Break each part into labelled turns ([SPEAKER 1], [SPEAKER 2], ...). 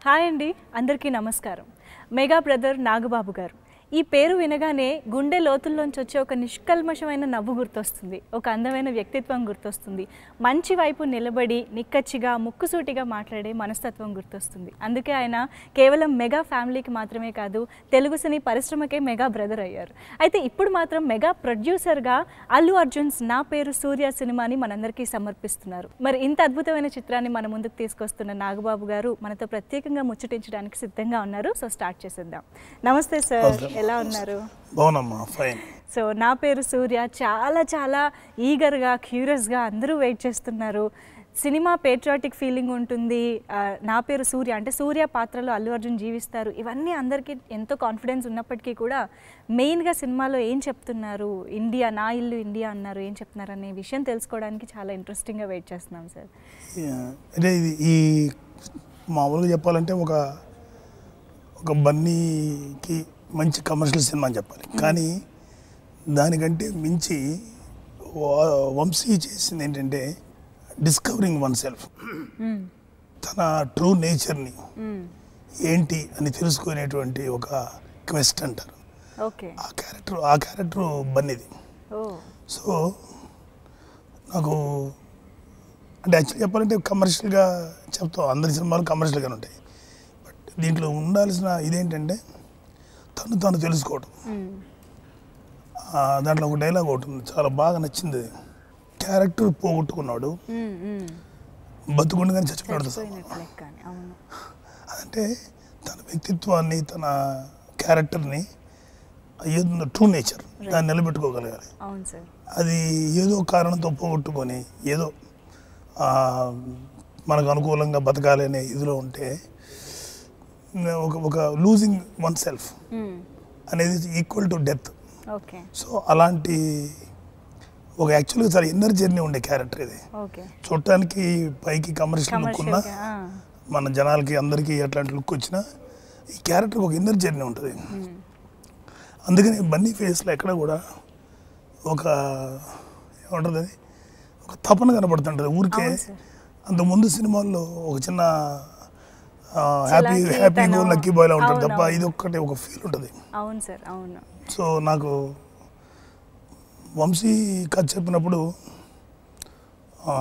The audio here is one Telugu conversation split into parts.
[SPEAKER 1] హాయ్ అండి అందరికీ నమస్కారం మెగా బ్రదర్ నాగబాబు గారు ఈ పేరు వినగానే గుండె లోతుల్లోంచి వచ్చే ఒక నిష్కల్మషమైన నవ్వు గుర్తొస్తుంది ఒక అందమైన వ్యక్తిత్వం గుర్తొస్తుంది మంచి వైపు నిలబడి నిక్కచ్చిగా ముక్కుసూటిగా మాట్లాడే మనస్తత్వం గుర్తొస్తుంది అందుకే ఆయన కేవలం మెగా ఫ్యామిలీకి మాత్రమే కాదు తెలుగు సినీ పరిశ్రమకే మెగా బ్రదర్ అయ్యారు అయితే ఇప్పుడు మాత్రం మెగా ప్రొడ్యూసర్గా అల్లు అర్జున్స్ నా పేరు సూర్య సినిమాని మనందరికీ సమర్పిస్తున్నారు మరి ఇంత అద్భుతమైన చిత్రాన్ని మన ముందుకు తీసుకొస్తున్న నాగబాబు గారు మనతో ప్రత్యేకంగా ముచ్చటించడానికి సిద్ధంగా ఉన్నారు సో స్టార్ట్ చేసేద్దాం నమస్తే సార్ ఎలా ఉన్నారు
[SPEAKER 2] బాగున్నామ్మా ఫైన్
[SPEAKER 1] సో నా పేరు సూర్య చాలా చాలా ఈగర్గా క్యూరియస్గా అందరూ వెయిట్ చేస్తున్నారు సినిమా పేట్రియాటిక్ ఫీలింగ్ ఉంటుంది ఆ, నా పేరు సూర్య అంటే సూర్య పాత్రలో అల్లు అర్జున్ జీవిస్తారు ఇవన్నీ అందరికీ ఎంతో కాన్ఫిడెన్స్ ఉన్నప్పటికీ కూడా మెయిన్గా సినిమాలో ఏం చెప్తున్నారు ఇండియా నా ఇల్లు ఇండియా అన్నారు ఏం చెప్తున్నారు అనే విషయం తెలుసుకోవడానికి చాలా ఇంట్రెస్టింగ్గా వెయిట్ చేస్తున్నాం సార్
[SPEAKER 2] అంటే ఇది ఈ మామూలుగా చెప్పాలంటే ఒక ఒక బన్నీకి మంచి కమర్షియల్ సినిమా అని చెప్పాలి కానీ దానికంటే మించి వా- వంశీ చేసింది ఏంటంటే డిస్కవరింగ్ వన్ సెల్ఫ్ తన ట్రూ నేచర్ని ఏంటి అని తెలుసుకునేటువంటి ఒక క్వెస్ట్ అంటారు
[SPEAKER 1] ఓకే
[SPEAKER 2] ఆ క్యారెక్టర్ ఆ క్యారెక్టర్ బన్నీది
[SPEAKER 1] ఓ
[SPEAKER 2] సో నాకు అంటే యాక్చువల్లీ చెప్పాలంటే కమర్షియల్గా చెప్తాం అందరి సినిమాలు కమర్షియల్గానే ఉంటాయి బట్ దీంట్లో ఉండాల్సిన ఇదేంటంటే తను తాను తెలుసుకోవటం ఆ, దాంట్లో ఒక డైలాగ్ ఒకటి ఉంది చాలా బాగా నచ్చింది క్యారెక్టర్ పోగొట్టుకున్నాడు బతుకుండగానే చచ్చిపోయాడు సార్
[SPEAKER 1] చచ్చిపోయినట్టు లెక్క అని అవును
[SPEAKER 2] అంటే తన వ్యక్తిత్వాన్ని తన క్యారెక్టర్ని ఏదో ట్రూ నేచర్ దాన్ని నిలబెట్టుకోగలగాలి
[SPEAKER 1] అవును సార్
[SPEAKER 2] అది ఏదో కారణంతో పోగొట్టుకొని ఏదో ఆ, మనకు అనుకూలంగా బతకాలి అనే ఇదిలో ఉంటే ఒక ఒక లూజింగ్ వన్ సెల్ఫ్ అనేది equal to death
[SPEAKER 1] okay
[SPEAKER 2] so అలాంటి ఒక యాక్చువల్గా చాలా ఇన్నర్ జర్నీ ఉండే క్యారెక్టర్ ఇది
[SPEAKER 1] ఓకే
[SPEAKER 2] చూడటానికి పైకి కమర్షియల్ లుక్ ఉన్నా
[SPEAKER 1] కమర్షియల్గా
[SPEAKER 2] మన జనాలకి అందరికీ అట్లాంటి లుక్ వచ్చినా ఈ క్యారెక్టర్ ఒక ఇన్నర్ జర్నీ ఉంటుంది అందుకని బన్నీ ఫేస్లో ఎక్కడ కూడా ఒక ఏమంటుంది అది ఒక తపన కనబడుతుంటుంది ఊరికే
[SPEAKER 1] అవును సార్.
[SPEAKER 2] అంత ముందు సినిమాల్లో ఒక చిన్న హ్యాపీ
[SPEAKER 1] చిలాకి
[SPEAKER 2] హ్యాపీ
[SPEAKER 1] తను-
[SPEAKER 2] లక్కీ బాయ్లా ఉంటాడు
[SPEAKER 1] అవును,
[SPEAKER 2] తప్ప
[SPEAKER 1] అవును.
[SPEAKER 2] ఇది ఒక్కటే ఒక ఫీల్ ఉంటుంది
[SPEAKER 1] అవును సార్ అవును
[SPEAKER 2] సో నాకు వంశీ కథ చెప్పినప్పుడు ఆ,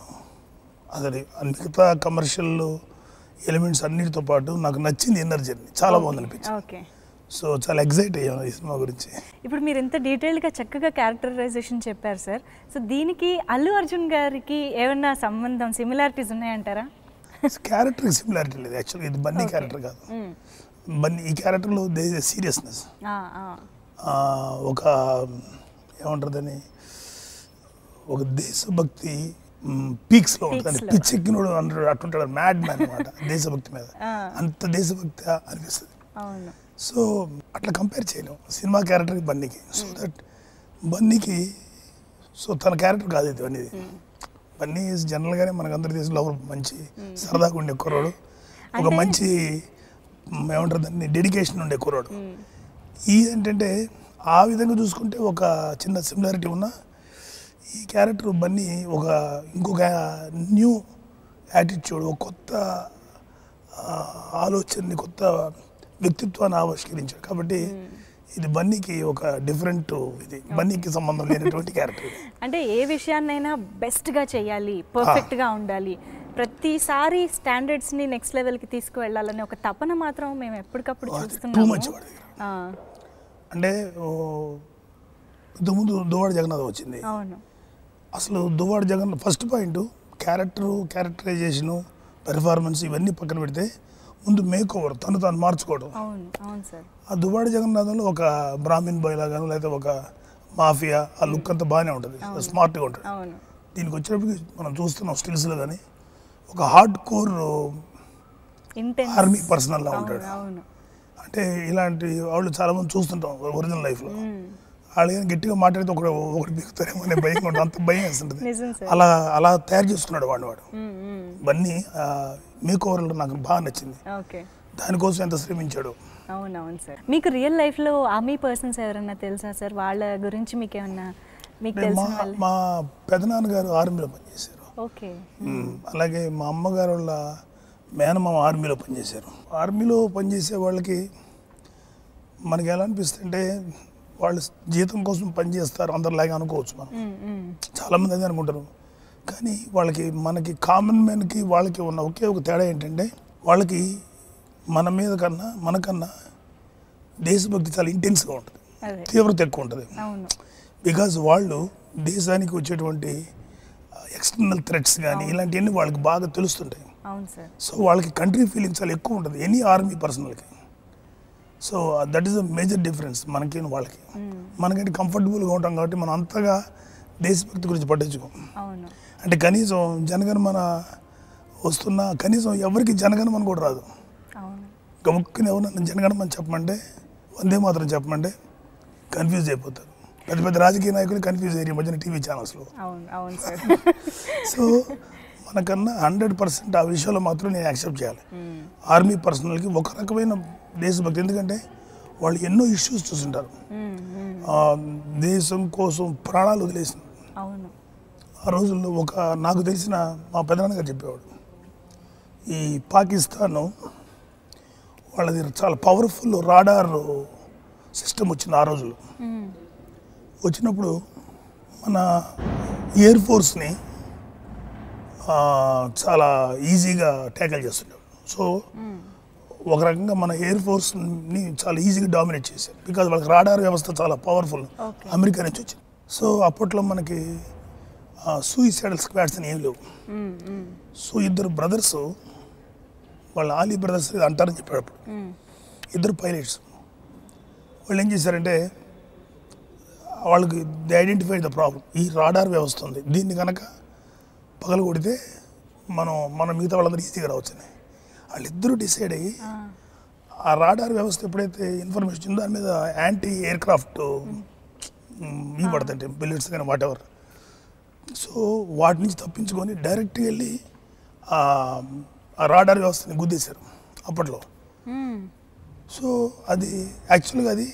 [SPEAKER 2] అసలు ఆ మిగతా కమర్షియల్ ఎలిమెంట్స్ అన్నిటితో పాటు నాకు నచ్చింది ఇన్నర్ జర్నీ చాలా బాగుంది అనిపించింది
[SPEAKER 1] ఓకే
[SPEAKER 2] సో చాలా ఎగ్జైట్ అయ్యాను ఈ సినిమా గురించి
[SPEAKER 1] ఇప్పుడు మీరు ఇంత డీటెయిల్డ్గా చక్కగా క్యారెక్టరైజేషన్ చెప్పారు సార్ సో దీనికి అల్లు అర్జున్ గారికి ఏమన్నా సంబంధం సిమిలారిటీస్ ఉన్నాయంటారా
[SPEAKER 2] క్యారెక్టర్ సిమిలారిటీ లేదు యాక్చువల్గా ఇది బన్నీ
[SPEAKER 1] Okay.
[SPEAKER 2] క్యారెక్టర్ కాదు
[SPEAKER 1] మ్మ్.
[SPEAKER 2] బన్నీ ఈ క్యారెక్టర్లో దే సీరియస్నెస్
[SPEAKER 1] ఆ, ఆ.
[SPEAKER 2] ఒక ఏమంటుందని ఒక దేశభక్తి పీక్స్లో ఉంటుంది
[SPEAKER 1] Peaks లో.
[SPEAKER 2] పిచ్చెక్కినోడు అంటాడు అట్టుంటాడు మ్యాడ్ మ్యాన్ అనమాట దేశభక్తి మీద
[SPEAKER 1] ఆ.
[SPEAKER 2] అంత దేశభక్తి అనిపిస్తుంది
[SPEAKER 1] అవును
[SPEAKER 2] సో అట్లా కంపేర్ చేయలేం సినిమా క్యారెక్టర్కి బన్నీకి సో దట్ బన్నీకి సో తన క్యారెక్టర్ కాదు ఇది అనేది బన్నీ జనరల్గానే మనకు అందరి దేశంలో లవర్ మంచి సరదాగా ఉండే కుర్రాడు ఒక
[SPEAKER 1] అంటే-
[SPEAKER 2] మంచి మ్, ఏమంటారు దాన్ని డెడికేషన్ ఉండే కుర్రాడు ఈ ఏంటంటే ఆ విధంగా చూసుకుంటే ఒక చిన్న సిమిలారిటీ ఉన్న ఈ క్యారెక్టర్ బన్నీ ఒక ఇంకొక న్యూ యాటిట్యూడ్ ఒక కొత్త ఆ, ఆలోచనని కొత్త వ్యక్తిత్వాన్ని ఆవిష్కరించాడు కాబట్టి ఇది బన్నీకి ఒక డిఫరెంట్ ఇది బన్నీకి సంబంధం లేనటువంటి క్యారెక్టర్ ఇది
[SPEAKER 1] అంటే ఏ విషయాన్నైనా బెస్ట్గా చేయాలి పర్ఫెక్ట్గా ఉండాలి ప్రతిసారి స్టాండర్డ్స్ని నెక్స్ట్ లెవెల్కి తీసుకువెళ్ళాలనే ఒక తపన మాత్రం మేము ఎప్పటికప్పుడు
[SPEAKER 2] టూ
[SPEAKER 1] చూస్తున్నాము
[SPEAKER 2] మచ్ వాడి దగ్గర
[SPEAKER 1] ఆ,
[SPEAKER 2] అంటే ఓ, ఇంతకుముందు దువ్వాడ జగన్నాథ్ వచ్చింది
[SPEAKER 1] అవును
[SPEAKER 2] అసలు Duvvada Jagan first point character characterisation performance ఇవన్నీ పక్కన పెడితే ముందు మేక్ ఓవర్ తను తాను మార్చుకోవడం
[SPEAKER 1] అవును అవును సార్
[SPEAKER 2] ఆ దువ్వాడ జగన్నాథంలో ఒక బ్రాహ్మిన్ బాయ్ లాగాను లేకపోతే ఒక మాఫియా ఆ లుక్ అంతా బాగానే ఉంటుంది స్మార్ట్గా ఉంటుంది
[SPEAKER 1] అవును
[SPEAKER 2] దీనికి వచ్చేటప్పటికి మనం చూస్తున్నాం స్టిల్స్లో కానీ ఒక hard core
[SPEAKER 1] intense
[SPEAKER 2] army personnel లా
[SPEAKER 1] అవును
[SPEAKER 2] ఉంటాడు
[SPEAKER 1] అవును
[SPEAKER 2] అంటే ఇలాంటి వాళ్ళు చాలా మంది చూస్తుంటాం ఒరిజినల్ లైఫ్లో
[SPEAKER 1] మ్మ్.
[SPEAKER 2] వాళ్ళు ఏదైనా గట్టిగా మాట్లాడితే ఒకటి ఒకటి బిగుతారేమో అనే భయం ఉంటుంది అంత భయం వేస్తుంటుంది
[SPEAKER 1] నిజం సార్
[SPEAKER 2] అలా అలా తయారు చేసుకున్నాడు వాడిని వాడు
[SPEAKER 1] మ్మ్, మ్మ్.
[SPEAKER 2] బన్నీ మేక్ ఓవర్లో నాకు బాగా నచ్చింది
[SPEAKER 1] ఓకే
[SPEAKER 2] దానికోసం ఎంత శ్రమించాడు
[SPEAKER 1] అవునవును సార్ మీకు రియల్ లైఫ్లో ఆర్మీ పర్సన్స్ ఎవరన్నా తెలుసా సార్ వాళ్ళ గురించి మీకు ఏమన్నా మీకు
[SPEAKER 2] అంటే మా
[SPEAKER 1] తెలిసిన వాళ్ళు
[SPEAKER 2] మా పెదనాన్నగారు ఆర్మీలో పనిచేశారు
[SPEAKER 1] ఓకే
[SPEAKER 2] మ్, అలాగే మా అమ్మగారు వాళ్ళ మేనమామ ఆర్మీలో పనిచేశారు ఆర్మీలో పనిచేసే వాళ్ళకి మనకి ఎలా అనిపిస్తుంటే వాళ్ళు జీతం కోసం పనిచేస్తారు అందరిలాగా అనుకోవచ్చు మనం
[SPEAKER 1] మ్మ్, మ్మ్.
[SPEAKER 2] చాలామంది అదే అనుకుంటారు కానీ వాళ్ళకి మనకి కామన్ మ్యాన్కి వాళ్ళకి ఉన్న ఒకే ఒక తేడా ఏంటంటే వాళ్ళకి మన మీద కన్నా మనకన్నా దేశభక్తి చాలా ఇంటెన్స్గా ఉంటుంది
[SPEAKER 1] అదే
[SPEAKER 2] తీవ్రత ఎక్కువ ఉంటుంది
[SPEAKER 1] అవును
[SPEAKER 2] బికాజ్ వాళ్ళు దేశానికి వచ్చేటువంటి ఎక్స్టర్నల్ థ్రెట్స్ కానీ ఇలాంటివన్నీ వాళ్ళకి బాగా తెలుస్తుంటాయి
[SPEAKER 1] అవును సార్
[SPEAKER 2] సో వాళ్ళకి కంట్రీ ఫీలింగ్ చాలా ఎక్కువ ఉంటుంది ఎనీ ఆర్మీ పర్సనల్కి so that is a major difference మనకి వాళ్ళకి మనకంటే కంఫర్టబుల్గా ఉంటాం కాబట్టి మనం అంతగా దేశభక్తి గురించి పట్టించుకోం
[SPEAKER 1] అవును
[SPEAKER 2] అంటే కనీసం జనగణమన వస్తున్నా కనీసం ఎవరికి జనగణమన కూడా రాదు
[SPEAKER 1] అవును
[SPEAKER 2] గముక్కుని ఎవరన్నా జనగణమని చెప్పమంటే వందే మాత్రం చెప్పమంటే కన్ఫ్యూజ్ అయిపోతారు పెద్ద పెద్ద రాజకీయ నాయకులు కన్ఫ్యూజ్ అయ్యారు ఈ మధ్యన టీవీ ఛానల్స్లో
[SPEAKER 1] అవును అవును సార్
[SPEAKER 2] సో మనకన్నా హండ్రెడ్ పర్సెంట్ ఆ విషయంలో మాత్రం నేను యాక్సెప్ట్ చేయాలి
[SPEAKER 1] మ్మ్.
[SPEAKER 2] ఆర్మీ పర్సనల్కి ఒక రకమైన దేశభక్తి ఎందుకంటే వాళ్ళు ఎన్నో ఇష్యూస్ చూస్తుంటారు
[SPEAKER 1] మ్మ్, మ్మ్.
[SPEAKER 2] ఆ, దేశం కోసం ప్రాణాలు వదిలేసిన
[SPEAKER 1] అవును
[SPEAKER 2] ఆ రోజుల్లో ఒక నాకు తెలిసిన మా పెదనాన్నగారు చెప్పేవాడు ఈ పాకిస్తాన్ వాళ్ళది చాలా పవర్ఫుల్ రాడార్ సిస్టమ్ వచ్చింది ఆ రోజుల్లో
[SPEAKER 1] మ్మ్.
[SPEAKER 2] వచ్చినప్పుడు మన ఎయిర్ ఫోర్స్ని ఆ, చాలా ఈజీగా ట్యాకిల్ చేస్తుంటారు సో
[SPEAKER 1] మ్మ్.
[SPEAKER 2] ఒక రకంగా మన ఎయిర్ ఫోర్స్ని చాలా ఈజీగా డామినేట్ చేశారు బికాజ్ వాళ్ళకి రాడార్ వ్యవస్థ చాలా పవర్ఫుల్
[SPEAKER 1] Okay.
[SPEAKER 2] అమెరికా నుంచి వచ్చింది సో అప్పట్లో మనకి సూయిసైడల్ స్క్వాడ్స్ అని ఏం లేవు
[SPEAKER 1] మ్మ్, మ్మ్.
[SPEAKER 2] సో ఇద్దరు బ్రదర్స్ వాళ్ళ ఆలీ బ్రదర్స్ అంటారని చెప్పాడు అప్పుడు
[SPEAKER 1] మ్మ్.
[SPEAKER 2] ఇద్దరు పైలట్స్ వాళ్ళు ఏం చేశారంటే వాళ్ళకి ది ఐడెంటిఫైడ్ ద ప్రాబ్లం ఈ రాడార్ వ్యవస్థ ఉంది దీన్ని కనుక పగల కొడితే మనం మన మిగతా వాళ్ళందరూ ఈజీగా రావచ్చని వాళ్ళిద్దరూ డిసైడ్ అయ్యి
[SPEAKER 1] ఆ,
[SPEAKER 2] ఆ రాడార్ వ్యవస్థ ఎప్పుడైతే ఇన్ఫర్మేషన్ వచ్చిందో దాని మీద యాంటీ ఎయిర్ క్రాఫ్ట్ ఇవి పడతాయి బిల్లెట్స్ కానీ వాట్ ఎవర్ సో వాటి నుంచి తప్పించుకొని డైరెక్ట్గా వెళ్ళి ఆ ఆ రాడార్ వ్యవస్థని గుద్దేశారు అప్పట్లో
[SPEAKER 1] మ్మ్.
[SPEAKER 2] సో అది యాక్చువల్గా అది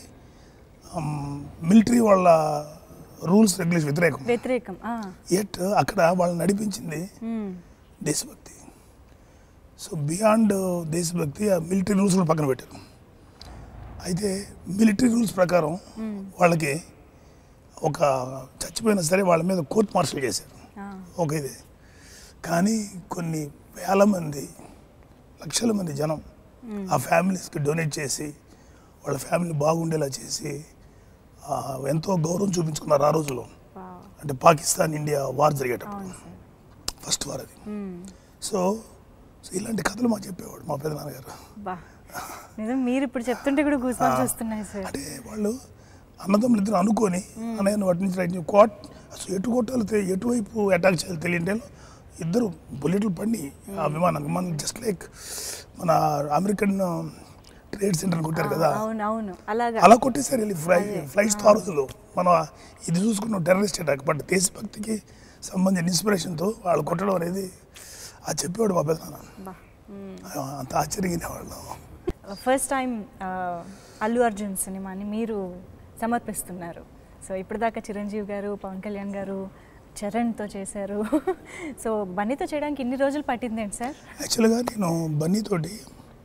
[SPEAKER 2] మిలిటరీ వాళ్ళ రూల్స్ రెగ్యులేషన్ వ్యతిరేకం
[SPEAKER 1] వ్యతిరేకం ఆ,
[SPEAKER 2] ఎట్ అక్కడ వాళ్ళని నడిపించింది
[SPEAKER 1] మ్మ్.
[SPEAKER 2] దేశభక్తి సో బియాండ్ దేశభక్తి ఆ మిలిటరీ రూల్స్ కూడా పక్కన పెట్టారు అయితే మిలిటరీ రూల్స్ ప్రకారం వాళ్ళకి ఒక చచ్చిపోయినా సరే వాళ్ళ మీద కోర్ట్ మార్షల్ చేశారు
[SPEAKER 1] ఆ,
[SPEAKER 2] ఒక ఇది కానీ కొన్ని వేల మంది లక్షల మంది జనం ఆ ఫ్యామిలీస్కి డొనేట్ చేసి వాళ్ళ ఫ్యామిలీ బాగుండేలా చేసి ఆ, ఎంతో గౌరవం చూపించుకున్నారు ఆ రోజులో
[SPEAKER 1] వావ్.
[SPEAKER 2] అంటే పాకిస్తాన్ ఇండియా వార్ జరిగేటప్పుడు
[SPEAKER 1] అవును సార్
[SPEAKER 2] ఫస్ట్ వార్ అది
[SPEAKER 1] మ్మ్.
[SPEAKER 2] సో సో ఇలాంటి కథలు మాకు చెప్పేవాడు మా పెదనాన్నగారు
[SPEAKER 1] బా నిజం మీరు ఇప్పుడు చెప్తుంటే కూడా గూస్బంప్స్ వస్తున్నాయి సార్
[SPEAKER 2] అంటే వాళ్ళు అన్నదమ్ములు ఇద్దరు అనుకొని అన్నయ్య వాటి నుంచి రైట్ కోట్ అసలు ఎటు కొట్టాలి తె- ఎటువైపు అటాక్ చేయాలి తెలియంటే ఇద్దరు బుల్లెట్లు పడి ఆ విమానం విమానం జస్ట్ లైక్ మన అమెరికన్ ట్రేడ్ సెంటర్ కొట్టారు కదా
[SPEAKER 1] అవును అవును అలాగా
[SPEAKER 2] అలా కొట్టేసారు వెళ్ళి ఫ్లై ఫ్లైట్స్ ఆ రోజుల్లో మనం ఇది చూసుకున్న టెర్రరిస్ట్ అటాక్ బట్ దేశభక్తికి సంబంధించిన ఇన్స్పిరేషన్తో వాళ్ళు కొట్టడం అనేది అది చెప్పేవాడు మా పెద్దనాన్న
[SPEAKER 1] బా మ్మ్.
[SPEAKER 2] అంత ఆశ్చర్యంగా వాళ్ళు
[SPEAKER 1] ఫస్ట్ టైం అల్లు అర్జున్ సినిమాని మీరు సమర్పిస్తున్నారు సో ఇప్పటిదాకా చిరంజీవి గారు పవన్ కళ్యాణ్ గారు చరణ్తో చేశారు సో బన్నీతో చేయడానికి ఇన్ని రోజులు పట్టిందేంటి సార్
[SPEAKER 2] యాక్చువల్గా నేను బన్నీతోటి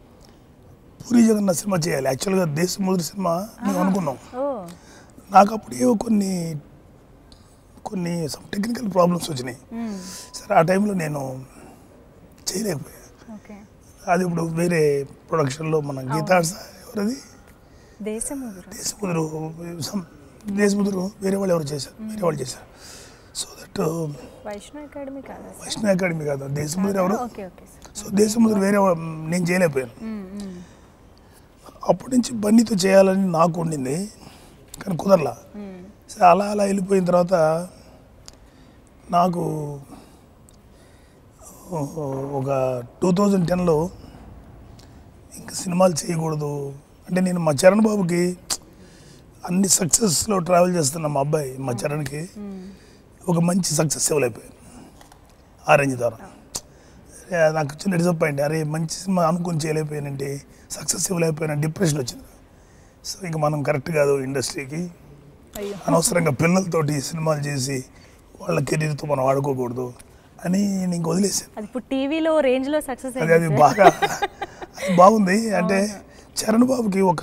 [SPEAKER 2] పూరి జగన్నాథ్ సినిమా చేయాలి యాక్చువల్గా దేశ మొదటి సినిమా మేము అనుకున్నాం
[SPEAKER 1] ఓ
[SPEAKER 2] నాకు అప్పుడు ఏవో కొన్ని కొన్ని సమ్ టెక్నికల్ ప్రాబ్లమ్స్ వచ్చినాయి
[SPEAKER 1] మ్మ్.
[SPEAKER 2] సరే ఆ టైంలో నేను చేయలేకపోయా
[SPEAKER 1] ఓకే
[SPEAKER 2] అది ఇప్పుడు వేరే ప్రొడక్షన్లో మన గీతాడ్స్ ఎవరది
[SPEAKER 1] దేశముదురు
[SPEAKER 2] దేశముదురు some దేశముదురు వేరే వాళ్ళు ఎవరు చేశారు వేరే వాళ్ళు చేశారు సో దట్
[SPEAKER 1] వైష్ణవ్ అకాడమీ కాదా సార్
[SPEAKER 2] వైష్ణవ అకాడమీ కాదు దేశముదురు ఎవరు
[SPEAKER 1] okay okay sir
[SPEAKER 2] so Desamuduru వేరే వా- నేను చేయలేకపోయాను
[SPEAKER 1] మ్మ్, మ్మ్.
[SPEAKER 2] అప్పటి నుంచి బన్నీతో చేయాలని నాకు ఉండింది కానీ కుదరలా
[SPEAKER 1] మ్మ్.
[SPEAKER 2] సరే అలా అలా వెళ్ళిపోయిన తర్వాత నాకు ఒక టూ థౌజండ్ టెన్లో ఇంకా సినిమాలు చేయకూడదు అంటే నేను మా చరణ్ బాబుకి అన్ని సక్సెస్లో ట్రావెల్ చేస్తున్న మా అబ్బాయి మా చరణ్కి
[SPEAKER 1] మ్మ్.
[SPEAKER 2] ఒక మంచి సక్సెస్ ఇవ్వలేకపోయాను ఆ రేంజ్ ద్వారా అరే, నాకు చిన్న డిసప్పాయింట్ అరే మంచి సినిమా అనుకుని చేయలేకపోయానంటే సక్సెస్ ఇవ్వలేకపోయినా డిప్రెషన్ వచ్చింది సో ఇంకా మనం కరెక్ట్ కాదు ఇండస్ట్రీకి
[SPEAKER 1] అయ్యో
[SPEAKER 2] అనవసరంగా పిల్లలతోటి సినిమాలు చేసి వాళ్ళ కెరీర్తో మనం ఆడుకోకూడదు అని నేను ఇంక వదిలేసాను
[SPEAKER 1] అది ఇప్పుడు టీవీలో రేంజ్ లో సక్సెస్
[SPEAKER 2] అది అది బాగా అది బాగుంది అంటే చరణ్ బాబుకి ఒక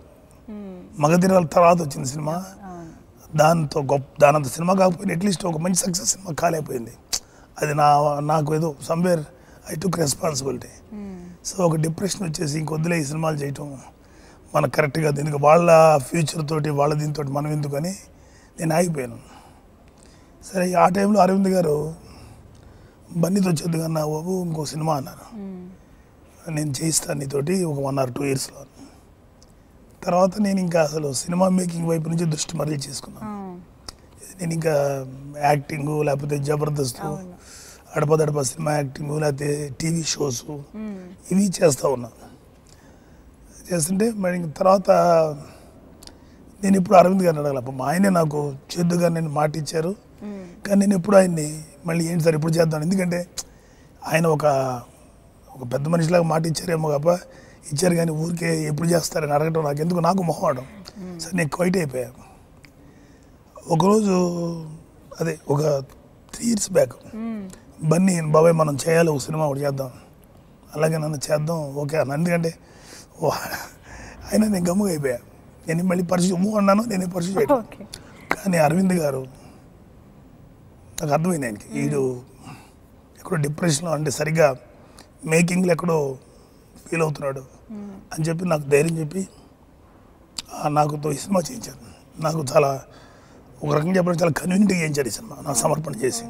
[SPEAKER 2] మగధీరాల తర్వాత వచ్చింది సినిమా దాంతో గొప్ప దానంత సినిమా కాకపోయినా అట్లీస్ట్ ఒక మంచి సక్సెస్ సినిమా కాలేకపోయింది అది నా నాకు ఏదో somewhere I took responsibility so ఒక డిప్రెషన్ వచ్చేసి ఇంకొద్దులే ఈ సినిమాలు చేయటం మనకు కరెక్ట్గా దీనికి వాళ్ళ ఫ్యూచర్ తోటి వాళ్ళ దీంతో మనం ఎందుకని నేను ఆగిపోయాను సరే ఆ టైంలో అరవింద్ గారు బన్నీతో వచ్చేది కన్నా బాబు ఇంకో సినిమా అన్నారు నేను చేయిస్తాను నీతోటి ఒక వన్ ఆర్ టూ ఇయర్స్లో తర్వాత నేను ఇంకా అసలు సినిమా మేకింగ్ వైపు నుంచి దృష్టి మరలి చేసుకున్నాను నేను ఇంకా యాక్టింగ్ లేకపోతే జబర్దస్త్
[SPEAKER 1] అవును.
[SPEAKER 2] అడపదడప సినిమా యాక్టింగ్ లేకపోతే టీవీ షోస్ ఇవి చేస్తూ ఉన్నా చేస్తుంటే మరి ఇంక తర్వాత నేను ఇప్పుడు అరవింద్ గారిని అడగాలి పాపం ఆయనే నాకు చేద్దుగా నేను మాట ఇచ్చారు కానీ నేను ఎప్పుడు ఆయన్ని మళ్ళీ ఏంటి సార్ ఇప్పుడు చేద్దాం ఎందుకంటే ఆయన ఒక ఒక పెద్ద మనిషిలాగా మాట ఇచ్చారేమో కాప ఇచ్చారు కానీ ఊరికే ఎప్పుడు చేస్తారని అడగటం నాకు ఎందుకు నాకు మొహమాటం సరే నేను క్వైట్ అయిపోయాను ఒకరోజు అదే ఒక త్రీ ఇయర్స్ బ్యాక్ బన్నీ బాబాయ్ మనం చేయాలి ఒక సినిమా ఒకటి చేద్దాం అలాగే నన్ను చేద్దాం ఓకే అన్న ఎందుకంటే ఓ, అయినా నేను గమ్ముగా అయిపోయా నేను మళ్ళీ పరిచయం మూవ్ అన్నాను నేనే పరిచయం చేయడం
[SPEAKER 1] ఓకే
[SPEAKER 2] కానీ అరవింద్ గారు నాకు అర్థమైంది ఆయనకి వీడు ఎక్కడో డిప్రెషన్లో అంటే సరిగ్గా మేకింగ్లో ఎక్కడో ఫీల్ అవుతున్నాడు అని చెప్పి నాకు ధైర్యం చెప్పి ఆ, నాకు తో ఈ సినిమా చేయించారు నాకు చాలా ఒక రకంగా చెప్పడం చాలా కన్వీనియంట్గా చేయించారు ఈ సినిమా నాకు సమర్పణ చేసి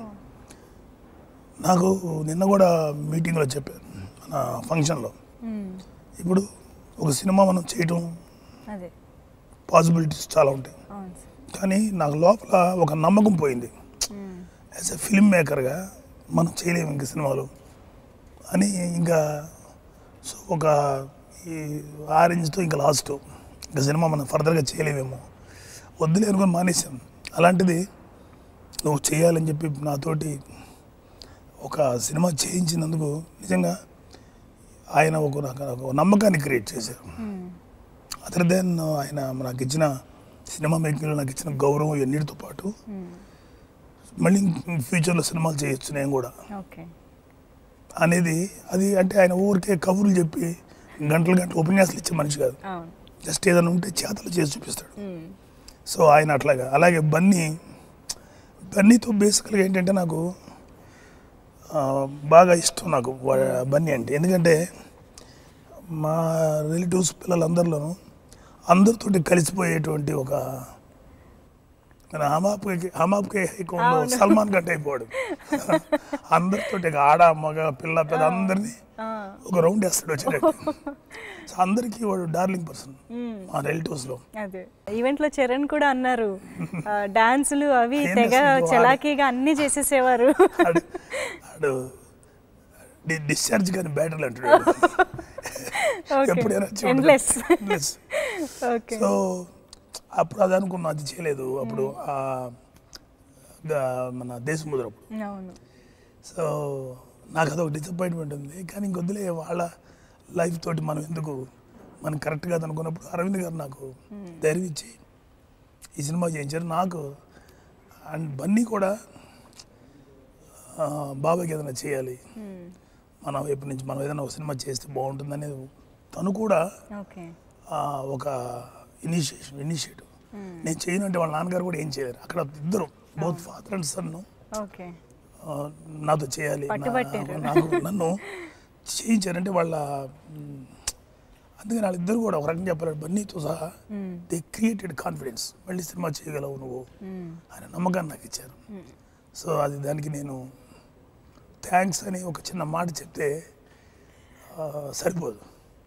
[SPEAKER 2] నాకు నిన్న కూడా మీటింగ్లో చెప్పారు మన ఫంక్షన్లో ఇప్పుడు ఒక సినిమా మనం చేయటం
[SPEAKER 1] అదే
[SPEAKER 2] పాసిబిలిటీస్ చాలా ఉంటాయి
[SPEAKER 1] అవును సార్
[SPEAKER 2] కానీ నాకు లోపల ఒక నమ్మకం పోయింది యాజ్ ఎ ఫిల్మ్ మేకర్గా మనం చేయలేము ఇంక సినిమాలు అని ఇంకా సో ఒక ఈ ఆరెంజ్తో ఇంకా లాస్ట్ ఇంకా సినిమా మనం ఫర్దర్గా చేయలేమేమో వద్దులే అనుకొని మానేశాం అలాంటిది నువ్వు చేయాలని చెప్పి నాతోటి ఒక సినిమా చేయించినందుకు నిజంగా ఆయన ఒక నాకు ఒక నమ్మకాన్ని క్రియేట్ చేశారు అదర్ దెన్ ఆయన నాకు ఇచ్చిన సినిమా మేకింగ్లో నాకు ఇచ్చిన గౌరవం ఇవన్నిటితో పాటు మళ్ళీ ఫ్యూచర్లో సినిమాలు చేయొచ్చు నేను కూడా
[SPEAKER 1] ఓకే
[SPEAKER 2] అనేది అది అంటే ఆయన ఊరికే కబుర్లు చెప్పి గంటలు గంటలు ఉపన్యాసాలు ఇచ్చే మనిషి కాదు
[SPEAKER 1] అవును
[SPEAKER 2] జస్ట్ ఏదైనా ఉంటే చేతలు చేసి చూపిస్తాడు సో ఆయన అట్లాగా అలాగే బన్నీ బన్నీతో బేసికల్గా ఏంటంటే నాకు ఆ, బాగా ఇష్టం నాకు వా- బన్నీ అంటే ఎందుకంటే మా రిలేటివ్స్ పిల్లలందరిలోనూ అందరితోటి కలిసిపోయేటువంటి ఒక మన హమాప్కి హమాప్కే హైకోంలో సల్మాన్ గట్ అయిపోయాడు అందరితోటి ఇక ఆడ మగ పిల్ల పెద్ద అందరినీ ఒక రౌండ్ వేస్తాడు వచ్చేటట్టు సో అందరికీ వాడు డార్లింగ్ పర్సన్ మా రిలేటివ్స్లో
[SPEAKER 1] అదే ఈవెంట్ లో చరణ్ కూడా అన్నారు ఆ, డాన్సులు అవి
[SPEAKER 2] ఏం
[SPEAKER 1] తెగ
[SPEAKER 2] చేస్తుందో వాడు.
[SPEAKER 1] చలాకీగా అన్ని చేసేసేవారు
[SPEAKER 2] ఆడు ఆడు డి- డిశ్చార్జ్ కానీ బ్యాటరీలు అంటాడు
[SPEAKER 1] ఓకే
[SPEAKER 2] ఎప్పుడైనా వచ్చి ఉంటాడు.
[SPEAKER 1] Endless
[SPEAKER 2] Endless.
[SPEAKER 1] ఓకే
[SPEAKER 2] సో అప్పుడు అది అనుకున్నా అది చేయలేదు అప్పుడు ఆ గా- మన దేశముద్ర అప్పుడు
[SPEAKER 1] అవును
[SPEAKER 2] సో నాకు అదొక డిసప్పాయింట్మెంట్ ఉంది కానీ ఇంకొద్దులే వాళ్ళ లైఫ్ తోటి మనం ఎందుకు మనం కరెక్ట్ కాదు అనుకున్నప్పుడు అరవింద్ గారు నాకు ధైర్యం ఇచ్చి ఈ సినిమా చేయించారు నాకు అండ్ బన్నీ కూడా ఆ, బాబాయ్కి ఏదైనా చేయాలి మనం ఎప్పటి నుంచి మనం ఏదైనా ఒక సినిమా చేస్తే బాగుంటుంది అనేది తను కూడా
[SPEAKER 1] ఓకే
[SPEAKER 2] ఆ, ఒక ఇనిషియేషన్ ఇనిషియేటివ్ నేను చేయను అంటే వాళ్ళ నాన్నగారు కూడా ఏం చేయలేరు అక్కడ ఇద్దరు both father and son
[SPEAKER 1] okay
[SPEAKER 2] నాతో చేయాలి నా-
[SPEAKER 1] పట్టుబట్టారు.
[SPEAKER 2] నాకు నన్ను చేయించారంటే వాళ్ళ మ్, అందుకని వాళ్ళిద్దరు కూడా ఒక రకంగా చెప్పాలి బన్నీతో సహా దే క్రియేటెడ్ కాన్ఫిడెన్స్ మళ్ళీ సినిమా చేయగలవు నువ్వు అనే నమ్మకాన్ని నాకు ఇచ్చారు సో అది దానికి నేను థ్యాంక్స్ అని ఒక చిన్న మాట చెప్తే ఆ, సరిపోదు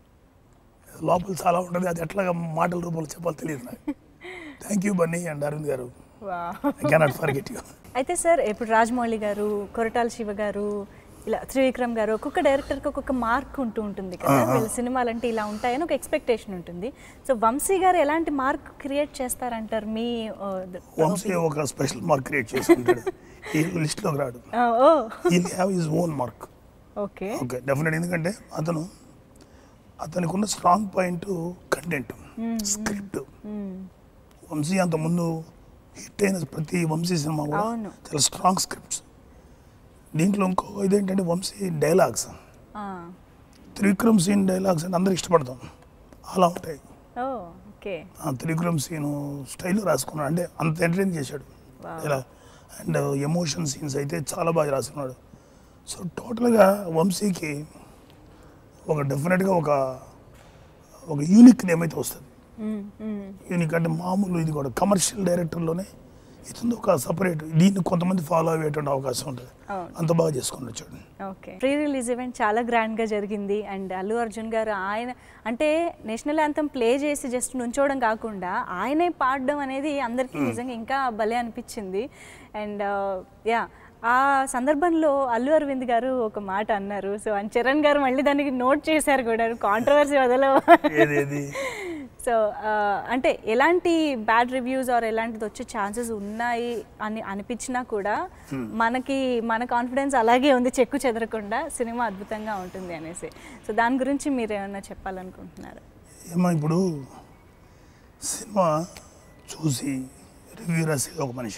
[SPEAKER 2] లోపల చాలా ఉంటుంది అది ఎట్లాగా మాటల రూపంలో చెప్పాలో తెలియదు నాకు thank you Bunny and Aravind garu I cannot forget you
[SPEAKER 1] అయితే సార్ ఇప్పుడు రాజమౌళి గారు కొరటాల శివ గారు ఇలా త్రివిక్రమ్ గారు ఒక్కొక్క డైరెక్టర్కి ఒక్కొక్క మార్క్ ఉంటూ ఉంటుంది కదా వీళ్ళ సినిమాలు అంటే ఇలా ఉంటాయని ఒక ఎక్స్పెక్టేషన్ ఉంటుంది సో వంశీ గారు ఎలాంటి మార్క్ క్రియేట్ చేస్తారంటారు మీ ఆ, ద-
[SPEAKER 2] వంశీ ఒక స్పెషల్ మార్క్ క్రియేట్ చేసుకుంటాడు ఈ లిస్ట్లోకి రాడు
[SPEAKER 1] ఆ, ఓ
[SPEAKER 2] he have his own mark
[SPEAKER 1] okay
[SPEAKER 2] okay definite ఎందుకంటే అతను అతనికి ఉన్న strong point content script Vamshi అంత ముందు హిట్ అయిన ప్రతి వంశీ సినిమా కూడా
[SPEAKER 1] అవును.
[SPEAKER 2] చాలా స్ట్రాంగ్ స్క్రిప్ట్స్ దీంట్లో ఇంకో ఇదేంటంటే వంశీ డైలాగ్స్
[SPEAKER 1] ఆ.
[SPEAKER 2] త్రివిక్రమ్ సీన్ డైలాగ్స్ అంటే అందరూ ఇష్టపడతాం అలా ఉంటాయి
[SPEAKER 1] ఓ ఓకే
[SPEAKER 2] ఆ త్రివిక్రమ్ సీన్ స్టైల్ రాసుకున్నాడు అంటే అంత ఎంటర్టైన్ చేశాడు
[SPEAKER 1] Wow.
[SPEAKER 2] ఇలా అండ్ ఎమోషన్ సీన్స్ అయితే చాలా బాగా రాసుకున్నాడు సో టోటల్గా వంశీకి ఒక డెఫినెట్గా ఒక ఒక యూనిక్ నేమ్ అయితే వస్తుంది
[SPEAKER 1] మ్మ్, మ్మ్.
[SPEAKER 2] యూనిక్ అంటే మామూలు ఇది కూడా కమర్షియల్ డైరెక్టర్లోనే ఇతను ఒక సపరేట్ దీన్ని కొంతమంది ఫాలో అయ్యేటువంటి అవకాశం ఉంటుంది
[SPEAKER 1] అవును
[SPEAKER 2] అంత బాగా చేసుకుని వచ్చాడు
[SPEAKER 1] ఓకే ప్రీ రిలీజ్ ఈవెంట్ చాలా గ్రాండ్గా జరిగింది అండ్ అల్లు అర్జున్ గారు ఆయన అంటే నేషనల్ యాంథమ్ ప్లే చేసి జస్ట్ నుంచోవడం కాకుండా ఆయనే పాడడం అనేది అందరికీ నిజంగా ఇంకా భలే అనిపించింది అండ్ యా ఆ సందర్భంలో అల్లు అరవింద్ గారు ఒక మాట అన్నారు సో అండ్ చరణ్ గారు మళ్ళీ దానికి నోట్ చేశారు కూడా కాంట్రవర్సీ వదల
[SPEAKER 2] ఏది ఏది
[SPEAKER 1] సో అంటే ఎలాంటి బ్యాడ్ రివ్యూస్ ఆర్ ఎలాంటిది వచ్చే ఛాన్సెస్ ఉన్నాయి అని అనిపించినా కూడా మనకి మన కాన్ఫిడెన్స్ అలాగే ఉంది చెక్కు చెదరకుండా సినిమా అద్భుతంగా ఉంటుంది అనేసి సో దాని గురించి మీరు ఏమన్నా చెప్పాలనుకుంటున్నారు
[SPEAKER 2] ఏమో ఇప్పుడు సినిమా చూసి రివ్యూ రాసేది ఒక మనిషి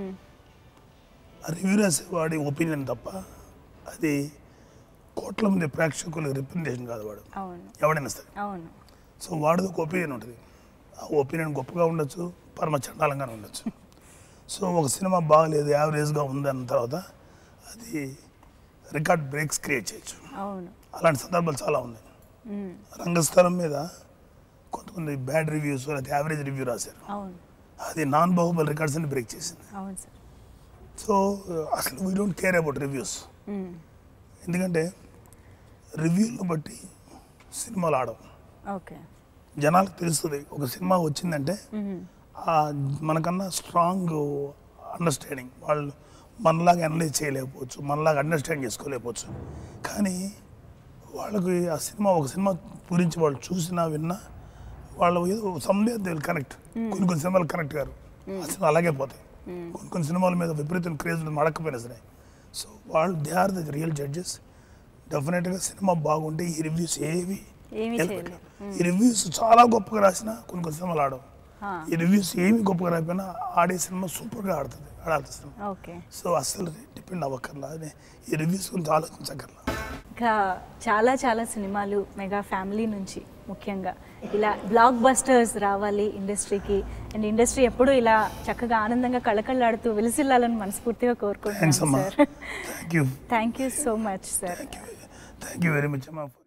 [SPEAKER 2] ఆ రివ్యూ రాసేవాడి ఒపీనియన్ తప్ప అది కోట్ల మంది ప్రేక్షకుల రిప్రజెంటేషన్ కాదు వాడు
[SPEAKER 1] అవును
[SPEAKER 2] ఎవడైనా సరే
[SPEAKER 1] అవును
[SPEAKER 2] సో వాడిది ఒక ఒపీనియన్ ఉంటుంది ఆ ఒపీనియన్ గొప్పగా ఉండొచ్చు పరమ చండాలంగానే ఉండొచ్చు సో ఒక సినిమా బాగలేదు యావరేజ్గా ఉంది అన్న తర్వాత అది రికార్డ్ బ్రేక్స్ క్రియేట్ చేయొచ్చు
[SPEAKER 1] అవును
[SPEAKER 2] అలాంటి సందర్భాలు చాలా ఉన్నాయి
[SPEAKER 1] మ్మ్.
[SPEAKER 2] రంగస్థలం మీద కొంతమంది బ్యాడ్ రివ్యూస్ లేకపోతే యావరేజ్ రివ్యూ రాశారు
[SPEAKER 1] అవును
[SPEAKER 2] అది నాన్ బాహుబలి రికార్డ్స్ అని బ్రేక్ చేసింది
[SPEAKER 1] అవును సార్
[SPEAKER 2] సో అసలు we don't care about reviews
[SPEAKER 1] మ్మ్.
[SPEAKER 2] ఎందుకంటే రివ్యూలను బట్టి సినిమాలు ఆడవు
[SPEAKER 1] ఓకే
[SPEAKER 2] జనాలకు తెలుస్తుంది ఒక సినిమా వచ్చిందంటే
[SPEAKER 1] మ్మ్.
[SPEAKER 2] ఆ మనకన్నా స్ట్రాంగ్ అండర్స్టాండింగ్ వాళ్ళు మనలాగా అనలైజ్ చేయలేకపోవచ్చు మనలాగా అండర్స్టాండ్ చేసుకోలేకపోవచ్చు కానీ వాళ్ళకి ఆ సినిమా ఒక సినిమా గురించి వాళ్ళు చూసినా విన్నా వాళ్ళు ఏదో సమ్వే దే కనెక్ట్ కొన్ని కొన్ని సినిమాలు కనెక్ట్ గారు ఆ సినిమా అలాగే పోతాయి కొన్ని కొన్ని సినిమాల మీద విపరీతం క్రేజ్ మడకపోయినా సరే సో వాళ్ళు they are the real judges డెఫినెట్గా సినిమా బాగుంటే ఈ రివ్యూస్ ఏవి
[SPEAKER 1] ఏమీ
[SPEAKER 2] help
[SPEAKER 1] చేయలేవు.
[SPEAKER 2] ఈ రివ్యూస్ చాలా గొప్పగా రాసినా కొన్ని కొన్ని సినిమాలు ఆడవు
[SPEAKER 1] ఆ,
[SPEAKER 2] ఈ రివ్యూస్ ఏమి గొప్పగా రాకపోయినా ఆడే సినిమా సూపర్గా ఆడుతుంది ఆడాల్సిన సినిమా
[SPEAKER 1] ఓకే
[SPEAKER 2] సో అస్సలు డిపెండ్ అవ్వక్కర్లా అదే ఈ రివ్యూస్ గురించి ఆలోచించక్కర్లా
[SPEAKER 1] ఇంకా చాలా చాలా సినిమాలు మెగా ఫ్యామిలీ నుంచి ముఖ్యంగా ఇలా బ్లాక్ బస్టర్స్ రావాలి ఇండస్ట్రీకి అండ్ ఇండస్ట్రీ ఎప్పుడూ ఇలా చక్కగా ఆనందంగా కళకళలాడుతూ వెలిసిల్లాలని మనస్ఫూర్తిగా
[SPEAKER 2] థ్యాంక్స్
[SPEAKER 1] కోరుకుంటున్నాను
[SPEAKER 2] అమ్మా
[SPEAKER 1] sir
[SPEAKER 2] thank you
[SPEAKER 1] thank you so much sir
[SPEAKER 2] thank you very much అమ్మా